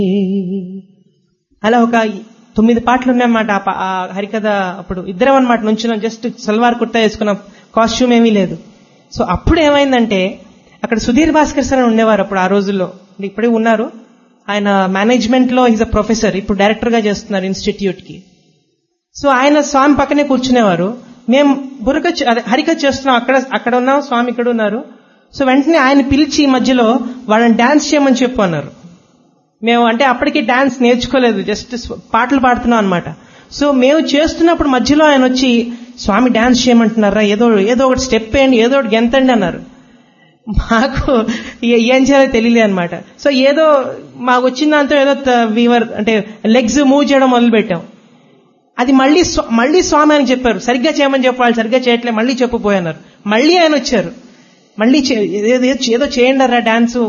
అలా ఒక తొమ్మిది పాటలు ఉన్నాయన్నమాట ఆ పా- ఆ హరికథ అప్పుడు ఇద్దరం అనమాట నుంచున్నాం జస్ట్ సల్వార్ కుర్తా వేసుకున్నాం కాస్ట్యూమ్ ఏమీ లేదు సో అప్పుడు ఏమైందంటే అక్కడ సుధీర్ భాస్కర్ సార్ అని ఉండేవారు అప్పుడు ఆ రోజుల్లో ఇప్పుడే ఉన్నారు ఆయన మేనేజ్మెంట్ లో ఈజ్ అ ప్రొఫెసర్ ఇప్పుడు డైరెక్టర్ గా చేస్తున్నారు ఇన్స్టిట్యూట్ కి సో ఆయన స్వామి పక్కనే కూర్చునేవారు మేము బుర్రక అదే హరికథ చేస్తున్నాం అక్కడ అక్కడ ఉన్నాం స్వామి ఇక్కడ ఉన్నారు సో వెంటనే ఆయన పిలిచి ఈ మధ్యలో వాళ్ళని డాన్స్ చేయమని చెప్పు అన్నారు మేము అంటే అప్పటికి డాన్స్ నేర్చుకోలేదు జస్ట్ స్వ- పాటలు పాడుతున్నాం అనమాట సో మేము చేస్తున్నప్పుడు మధ్యలో ఆయన వచ్చి స్వామి డాన్స్ చేయమంటున్నారా ఏదో ఏదో ఒకటి స్టెప్ వేయండి ఏదో ఒకటి గెంతండి అన్నారు మాకు ఏ- ఏం చేయాలో తెలియలే అనమాట సో ఏదో మాకు వచ్చిన దాంతో ఏదో వీవర్ అంటే లెగ్స్ మూవ్ చేయడం మొదలు పెట్టాం అది మళ్ళీ స్వ- మళ్ళీ స్వామి అని చెప్పారు సరిగ్గా చేయమని చెప్పి వాళ్ళు సరిగ్గా చేయట్లే మళ్ళీ చెప్పిపోయన్నారు మళ్ళీ ఆయన వచ్చారు మళ్ళీ చే- ఏదో ఏదో చేయండి రా డాన్సు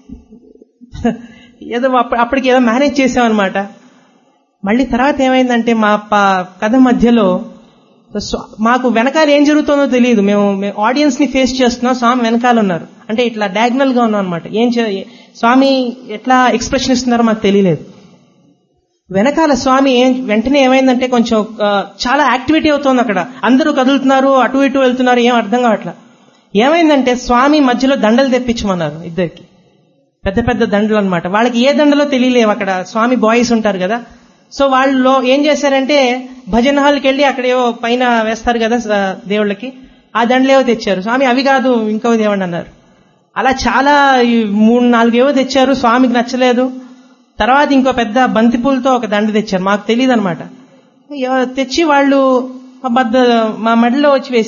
ఏదో అప్ప- అప్పటికి ఏదో మేనేజ్ చేసామన్నమాట మళ్ళీ తర్వాత ఏమైందంటే మా ప- కథ మధ్యలో స్వ- మాకు వెనకాల ఏం జరుగుతుందో తెలియదు మేము ఆడియన్స్ ని ఫేస్ చేస్తున్నాం స్వామి వెనకాల ఉన్నారు అంటే ఇట్లా డయాగ్నల్ గా ఉన్నాం అనమాట ఏం చే- స్వామి ఎట్లా ఎక్స్ప్రెషన్ ఇస్తున్నారో మాకు తెలియలేదు వెనకాల స్వామి ఏం వెంటనే ఏమైందంటే కొంచెం ఆ, చాలా యాక్టివిటీ అవుతోంది అక్కడ అందరూ కదులుతున్నారు అటు ఇటు వెళ్తున్నారు ఏం అర్థం కావట్లా ఏమైందంటే స్వామి మధ్యలో దండలు తెప్పించమన్నారు ఇద్దరికి పెద్ద పెద్ద దండలు అన్నమాట వాళ్ళకి ఏ దండలో తెలియలేవు అక్కడ స్వామి బాయ్స్ ఉంటారు కదా సో వాళ్ళు ఏం చేశారంటే భజన హాల్కి వెళ్ళి అక్కడేవో పైన వేస్తారు కదా స- దేవుళ్ళకి ఆ దండలేవో తెచ్చారు స్వామి అవి కాదు ఇంకో దేవుడు అన్నారు అలా చాలా ఈ మూడు నాలుగేవో తెచ్చారు స్వామికి నచ్చలేదు తర్వాత ఇంకో పెద్ద బంతిపూలతో ఒక దండ తెచ్చారు మాకు తెలియదు అనమాట తెచ్చి వాళ్ళు మా బద్ద మా మెడలో వచ్చి వేసి